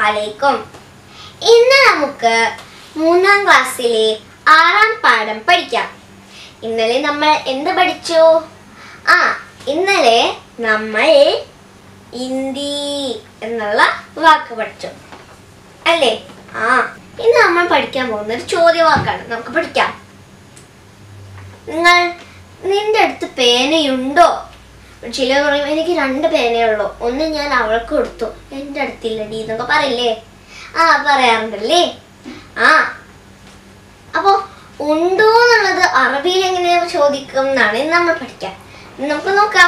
അലൈക്കും ഇന്ന് നമുക്ക് മൂന്നാം ക്ലാസ്സിലെ ആറാം പാഠം പഠിക്കാം ഇന്നലെ നമ്മൾ എന്ത് പഠിച്ചു ആ ഇന്നലെ നമ്മൾ ഹിന്ദി എന്നുള്ള വാക്ക് പഠിച്ചു അല്ലേ ആ ഇന്ന് നമ്മൾ പഠിക്കാൻ പോകുന്ന ഒരു ചോദ്യവാക്കാണ് നമുക്ക് പഠിക്കാം നിങ്ങൾ നിന്റെ അടുത്ത് പേനയുണ്ടോ ചിലർ പറയും എനിക്ക് രണ്ട് പേനയുള്ളൂ ഒന്ന് ഞാൻ അവൾക്ക് കൊടുത്തു എൻ്റെ അടുത്തില്ലടി എന്നൊക്കെ പറയില്ലേ ആ പറയാറുണ്ടല്ലേ ആ അപ്പോ ഉണ്ടോ എന്നുള്ളത് അറബിയിൽ എങ്ങനെ ചോദിക്കും എന്നാണ് ഇന്ന് നമ്മൾ പഠിക്കാം ഇന്ന് നമുക്ക് നോക്കാം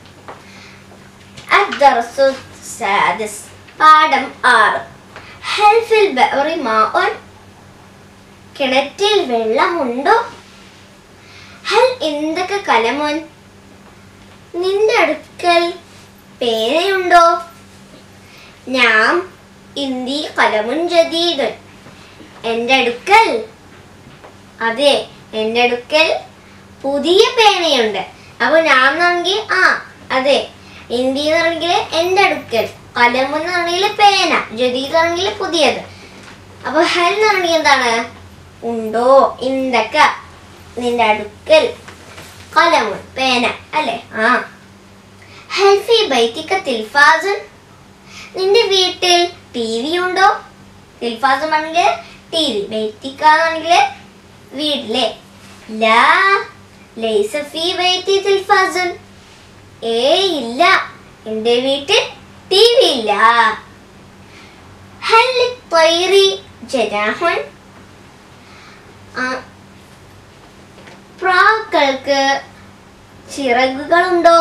الدرس السادس പാഠം ആറ് هل في البئر ماء കിണറ്റിൽ വെള്ളമുണ്ടോ ഹൽ എന്തൊക്കെ കലമോൻ നിന്റെ അടുക്കൽ പേനയുണ്ടോ ഞാൻ ഇന്ത്യ കലമുൻ ജദീദൻ എൻ്റെ അടുക്കൽ അതെ എൻ്റെ അടുക്കൽ പുതിയ പേനയുണ്ട് അപ്പൊ ഞാൻ എന്നാണെങ്കിൽ ആ അതെ ഇന്ത്യ എന്നാണെങ്കിൽ എൻ്റെ അടുക്കൽ കലം എന്നാണെങ്കിൽ പേന ജദീദ് ആണെങ്കിൽ പുതിയത് അപ്പൊ ഹൽ എന്നാണെങ്കിൽ എന്താണ് ഉണ്ടോ ഇന്തൊക്കെ നിന്റെ അടുക്കൽ കലമുൻ പേന അല്ലേ ആ ഹെൽഫി ബൈത്തിക്ക തിൽഫാസൻ നിന്റെ വീട്ടിൽ ടി വി ഉണ്ടോ തിൽഫാസൻ ആണെങ്കിൽ ടി വി ബൈത്തിക്ക എന്നാണെങ്കിൽ വീട്ടിലെ ലാ ലൈസ ഫീ ബൈത്തി തിൽഫാസൻ ഏ ഇല്ല എൻ്റെ വീട്ടിൽ ടി വി ഇല്ല ഹൽ ത്വയ്രി ജനാഹൻ ആ, പ്രാക്കൾക്ക് ചിറകുകളുണ്ടോ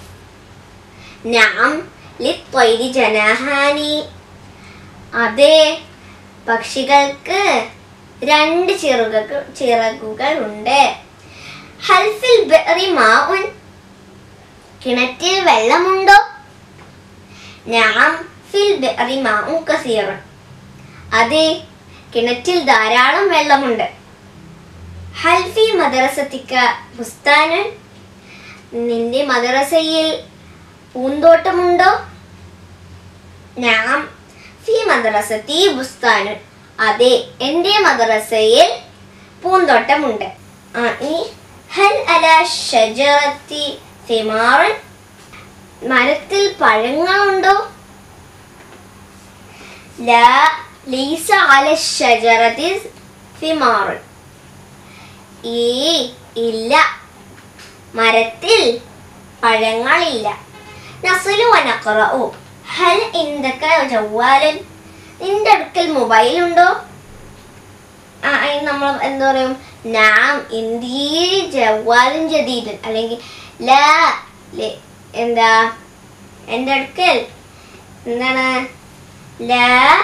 ഞാൻ ലിത്വൈരി ജനഹാനി അതെ പക്ഷികൾക്ക് രണ്ട് ചിറകുകൾ ചിറകുകൾ ഉണ്ട് ഹൽഫിൽ ബെറി മാവുൻ കിണറ്റിൽ വെള്ളമുണ്ടോ ഞാൻ ഫിൽ ബെറി മാവും കസീറൻ അതെ കിണറ്റിൽ ധാരാളം വെള്ളമുണ്ട് ഹൽഫി മദ്രസത്തിക്ക ബുസ്താനൻ നിന്റെ മദ്രസയിൽ പൂന്തോട്ടമുണ്ടോ ഞാൻ ഫി മദ്രസത്തി ബുസ്താനൻ അതെ എൻ്റെ മദ്രസയിൽ പൂന്തോട്ടമുണ്ട് ആ ഇനി ഹൽ അല ഷജറത്തി തിമാറൻ മരത്തിൽ പഴങ്ങളുണ്ടോ ലാ ലീസ അല ഷജറത്തി തിമാറൻ ഈ ഇല്ല മരത്തിൽ പഴങ്ങളില്ല നസലു വനക്കറു ഹൽ ഇന്ദക്ക ജവ്വാലൻ നിന്റെ അടുക്കൽ മൊബൈൽ ഉണ്ടോ ആ അതിന് നമ്മൾ എന്താ പറയും നാം ഇന്ത്യ ജവ്വാലും ജദീദൻ അല്ലെങ്കിൽ ലാ ലെ- എന്താ എൻ്റെ അടുക്കൽ എന്താണ് ലാ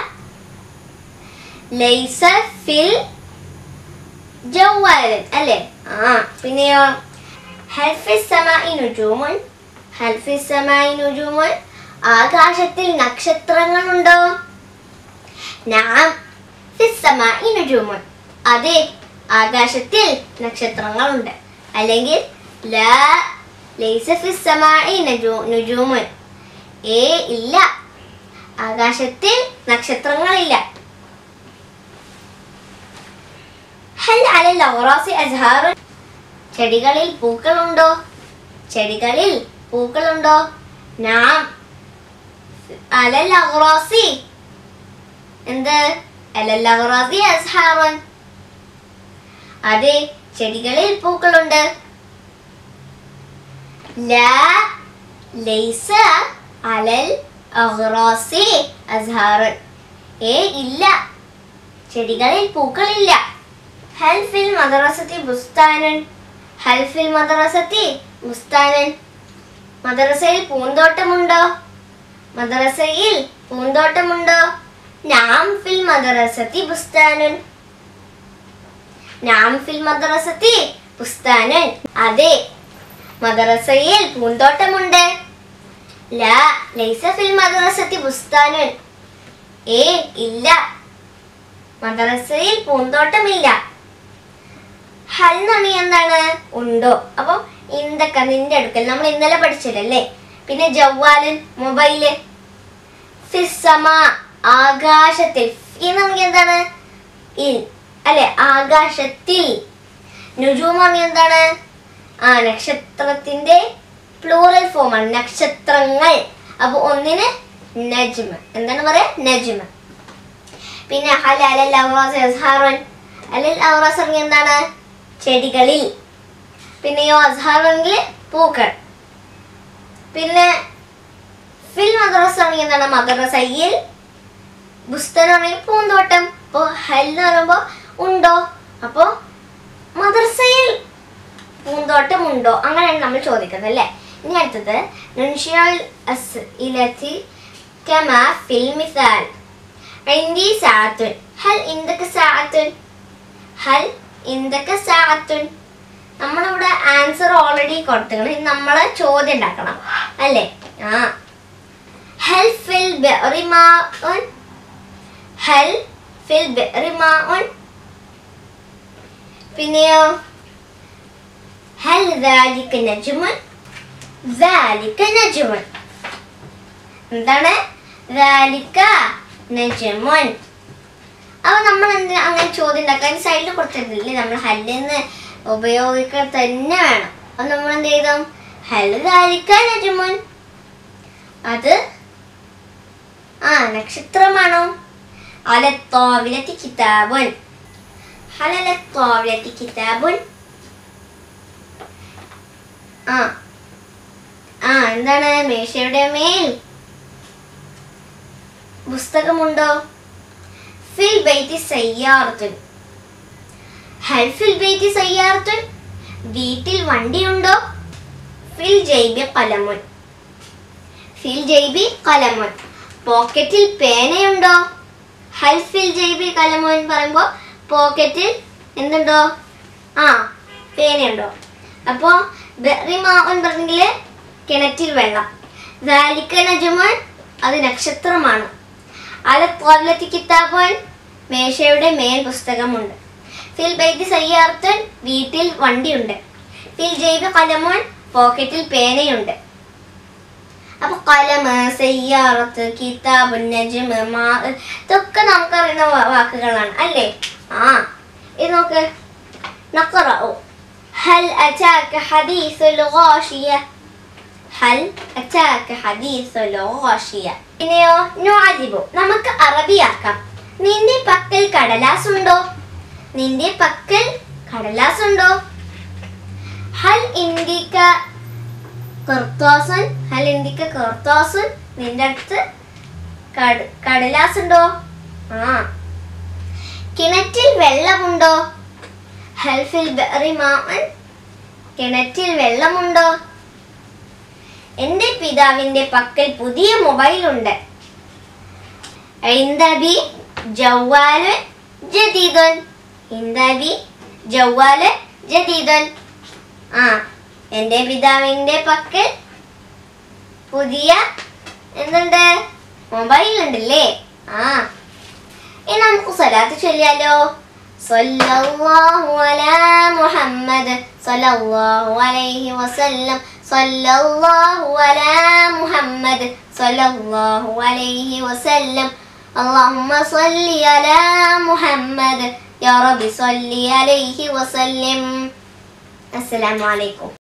ലൈസ ഫിൽ ജവ്വാലൻ അല്ലേ ആ പിന്നെയോ ഹൽഫി സമായി നുജൂമുൻ ഹൽഫി സമായി നുജൂമുൻ ആകാശത്തിൽ നക്ഷത്രങ്ങളുണ്ടോ നാം ഫിസ്സമായി നുജൂമുൻ അതെ ആകാശത്തിൽ നക്ഷത്രങ്ങളുണ്ട് അല്ലെങ്കിൽ ലാ ലൈസ ഫിസ്സമായി നജൂ- നുജൂമുൻ ഏ ഇല്ല ആകാശത്തിൽ നക്ഷത്രങ്ങളില്ല ഹൽ അലൽ ഔറാസി അസ്ഹാറുൻ ചെടികളിൽ പൂക്കളുണ്ടോ ചെടികളിൽ പൂക്കളുണ്ടോ നാം അലൽ അഗ്റാസി എന്ത് അലൽ അഗ്റാസി അസ്ഹാറുൻ അതെ ചെടികളിൽ പൂക്കളുണ്ട് ലാ ലൈസ അലൽ അഗ്റാസി അസ്ഹാറുൻ ഏ ഇല്ല ചെടികളിൽ പൂക്കളില്ല ഹൽ ഫിൽ മദ്രസത്തി ബുസ്താനൻ ഹൽ ഫിൽ മദ്രസത്തി ബുസ്താനൻ മദ്രസയിൽ പൂന്തോട്ടമുണ്ടോ മദ്രസയിൽ പൂന്തോട്ടമുണ്ടോ നാം ഫിൽ മദ്രസത്തി ബുസ്താനൻ നാം ഫിൽ മദ്രസത്തി ബുസ്താനൻ അതെ മദ്രസയിൽ പൂന്തോട്ടമുണ്ട് ലാ ലൈസ ഫിൽ മദ്രസത്തി ബുസ്താനൻ ഏ ഇല്ല മദ്രസയിൽ പൂന്തോട്ടമില്ല ഹൽ എന്നാണ് എന്താണ് ഉണ്ടോ അപ്പം ഇന്തൊക്കെ നിന്റെ അടുക്കൽ നമ്മൾ ഇന്നലെ പഠിച്ചില്ലല്ലേ പിന്നെ ജവ്വാലൻ മൊബൈല് ഫിസ്സമ ആകാശത്തിൽ ഈ നമുക്ക് എന്താണ് ഇൽ അല്ലെ ആകാശത്തിൽ നുജൂം പറഞ്ഞ എന്താണ് ആ നക്ഷത്രത്തിന്റെ പ്ലൂറൽ ഫോമാണ് നക്ഷത്രങ്ങൾ അപ്പൊ ഒന്നിന് നജ്മ എന്താണ് പറയാ നജ്മ പിന്നെ ഹൽ അലൽ ഔറാസ് അസ്ഹാറുൻ അലൽ ഔറാസ് പറഞ്ഞ എന്താണ് ചെടികളിൽ പിന്നെയോ അസ്ഹാറുങ്കിൽ പൂക്കൾ പിന്നെ ഫിൽ മദ്രസ ആണെങ്കിൽ എന്താണ് മദ്രസയിൽ ബുസ്തൻ ആണെങ്കിൽ പൂന്തോട്ടം അപ്പോൾ ഹൽ എന്ന് പറയുമ്പോൾ ഉണ്ടോ അപ്പോൾ മദ്രസയിൽ പൂന്തോട്ടം ഉണ്ടോ അങ്ങനെയാണ് നമ്മൾ ചോദിക്കുന്നത് അല്ലേ ഇനി അടുത്തത് നുൻഷിയൽ അസ് ഇലത്തി കമാ ഫിൽ മിസാൽ عندي ساعة هل عندك ساعة هل عندك ساعة നമ്മളിവിടെ ആൻസർ ഓൾറെഡി കൊടുത്തിട്ടുണ്ട് ഇനി നമ്മൾ ചോദ്യം ഉണ്ടാക്കണം അല്ലേ ആ ഹൽ ഫിൽ ബിഅറി മാഉൻ ഹൽ ഫിൽ ബിഅറി മാഉൻ പിന്നെയോ ഹൽ ذلك നജ്മുൻ ذلك നജ്മുൻ എന്താണ് ذلك നജ്മുൻ അപ്പൊ നമ്മൾ എന്തിനാ അങ്ങനെ ചോദ്യം ഉണ്ടാക്കാൻ സൈഡിൽ കൊടുത്തിട്ടില്ലേ നമ്മൾ ഹല്ലെന്ന് ഉപയോഗിക്കാൻ തന്നെ വേണം അപ്പൊ നമ്മൾ എന്ത് ചെയ്തു ഹൽ ذلك നജ്മുൻ അത് ആ നക്ഷത്രമാണോ അലത്തോവിലത്തി കിതാബുൻ ഹലലത്തോവിലത്തി കിതാബുൻ ആ ആ എന്താണ് മേശയുടെ മേൽ പുസ്തകമുണ്ടോ ഫിൽ ബൈത്തി സയ്യാറത്തുൻ ഹൽ ഫിൽ ബൈത്തി സയ്യാറത്തുൻ വീട്ടിൽ വണ്ടിയുണ്ടോ ഫിൽ ജൈബി കലമുൻ ഫിൽ ജൈബി കലമുൻ പോക്കറ്റിൽ പേനയുണ്ടോ ഹൽ ഫിൽ ജൈബി കലമുൻ പറയുമ്പോൾ പോക്കറ്റിൽ എന്തുണ്ടോ ആ പേനയുണ്ടോ അപ്പോൾ ബെറിമാവൻ പറഞ്ഞെങ്കിൽ കിണറ്റിൽ വെള്ളം ദാലിക്ക നജുമൻ അത് നക്ഷത്രമാണ് അല തോലത്തി കിതാബൻ മേശയുടെ മേൽ പുസ്തകമുണ്ട് ഫിൽ ബൈത്തി സയ്യാർത്തൻ വീട്ടിൽ വണ്ടിയുണ്ട് ഫിൽ ജൈബ കലമോൻ പോക്കറ്റിൽ പേനയുണ്ട് അപ്പൊ കലമ സയ്യാറത്ത് കിതാബ് നജ്മ മാ ഇതൊക്കെ നമുക്കറിയുന്ന വാ- വാക്കുകളാണ് അല്ലേ ആ ഇത് നോക്ക് നഖറഉ ഹൽ അറ്റാക ഹദീസുൽ ഗാഷിയ ഹൽ അറ്റാക ഹദീസുൽ ഗാഷിയ പിന്നെയോ നുഅദിബു നമുക്ക് അറബിയാക്കാം നിന്റെ പക്കൽ കടലാസ് ഉണ്ടോ നിന്റെ പക്കൽ കടലാസ് ഉണ്ടോ ഹൽ ഇന്ത്യക്ക കർത്താസൻ ഹൽ ഇന്ത്യക്ക കർത്താസൻ നിന്റെ അടുത്ത് കട- കടലാസ് ഉണ്ടോ ആ കിണറ്റിൽ വെള്ളമുണ്ടോ ഹൽഫിൽ ബെറി മാമൻ കിണറ്റിൽ വെള്ളമുണ്ടോ എന്റെ പിതാവിന്റെ പക്കൽ പുതിയ മൊബൈൽ ഉണ്ട് ഇന്ദബി ജവാല് ജദീദൻ ഇന്ദബി ജവാല് ജദീദൻ ആ എന്റെ പിതാവിന്റെ പക്കൽ പുതിയ എന്തുണ്ട് മൊബൈൽ ഉണ്ടല്ലേ ആ ഇനി നമുക്ക് സ്വലാത്ത് ചൊല്ലിയാലോ സല്ലല്ലാഹു അലാ മുഹമ്മദ് സല്ലല്ലാഹു അലൈഹി വസല്ലം സല്ലല്ലാഹു അലാ മുഹമ്മദ് സല്ലല്ലാഹു അലൈഹി വസല്ലം اللهم صل على محمد يا رب صل عليه وسلم السلام عليكم